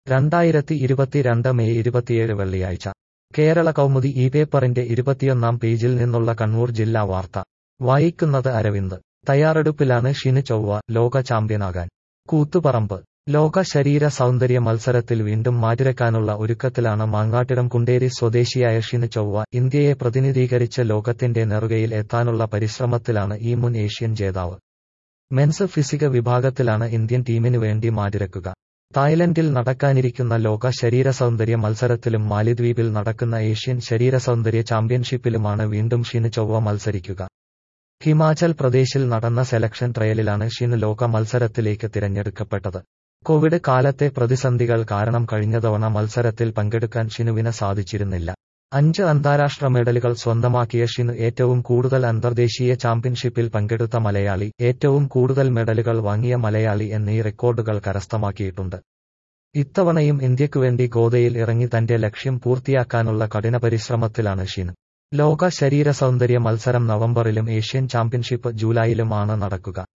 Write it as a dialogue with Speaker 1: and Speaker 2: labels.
Speaker 1: രണ്ടായിരത്തി ഇരുപത്തിരണ്ട് മെയ് ഇരുപത്തിയേഴ് വെള്ളിയാഴ്ച കേരള കൗമുദി ഈ പേപ്പറിന്റെ ഇരുപത്തിയൊന്നാം പേജിൽ നിന്നുള്ള കണ്ണൂർ ജില്ലാ വാർത്ത വായിക്കുന്നത് അരവിന്ദ് തയ്യാറെടുപ്പിലാണ് ഷിന് ചൊവ്വ ലോക ചാമ്പ്യനാകാൻ കൂത്തുപറമ്പ് ലോക ശരീര സൗന്ദര്യ മത്സരത്തിൽ വീണ്ടും മാറ്റിരക്കാനുള്ള ഒരുക്കത്തിലാണ് മാങ്ങാട്ടിടം കുണ്ടേരി സ്വദേശിയായ ഷിന് ചൊവ്വ ഇന്ത്യയെ പ്രതിനിധീകരിച്ച് ലോകത്തിന്റെ നെറുകയിൽ എത്താനുള്ള പരിശ്രമത്തിലാണ് ഈ മുൻ ഏഷ്യൻ ജേതാവ് മെൻസ് ഫിസിക വിഭാഗത്തിലാണ് ഇന്ത്യൻ ടീമിനു വേണ്ടി മാറ്റിരക്കുക തായ്ലൻഡിൽ നടക്കാനിരിക്കുന്ന ലോക ശരീര സൗന്ദര്യ മത്സരത്തിലും മാലിദ്വീപിൽ നടക്കുന്ന ഏഷ്യൻ ശരീര സൗന്ദര്യ ചാമ്പ്യൻഷിപ്പിലുമാണ് വീണ്ടും ഷിന് ചൊവ്വ മത്സരിക്കുക ഹിമാചൽ പ്രദേശിൽ നടന്ന സെലക്ഷൻ ട്രയലിലാണ് ഷിന് ലോക മത്സരത്തിലേക്ക് തിരഞ്ഞെടുക്കപ്പെട്ടത് കോവിഡ് കാലത്തെ പ്രതിസന്ധികൾ കാരണം കഴിഞ്ഞ തവണ മത്സരത്തിൽ പങ്കെടുക്കാൻ ഷിനുവിന് സാധിച്ചിരുന്നില്ല അഞ്ച് അന്താരാഷ്ട്ര മെഡലുകൾ സ്വന്തമാക്കിയ ഷിനു ഏറ്റവും കൂടുതൽ അന്തർദേശീയ ചാമ്പ്യൻഷിപ്പിൽ പങ്കെടുത്ത മലയാളി ഏറ്റവും കൂടുതൽ മെഡലുകൾ വാങ്ങിയ മലയാളി എന്നീ റെക്കോർഡുകൾ കരസ്ഥമാക്കിയിട്ടുണ്ട് ഇത്തവണയും ഇന്ത്യക്കുവേണ്ടി ഗോദയിൽ ഇറങ്ങി തന്റെ ലക്ഷ്യം പൂർത്തിയാക്കാനുള്ള കഠിന പരിശ്രമത്തിലാണ് ഷിനു ലോക ശരീര സൗന്ദര്യ മത്സരം നവംബറിലും ഏഷ്യൻ ചാമ്പ്യൻഷിപ്പ് ജൂലൈയിലും ആണ് നടക്കുക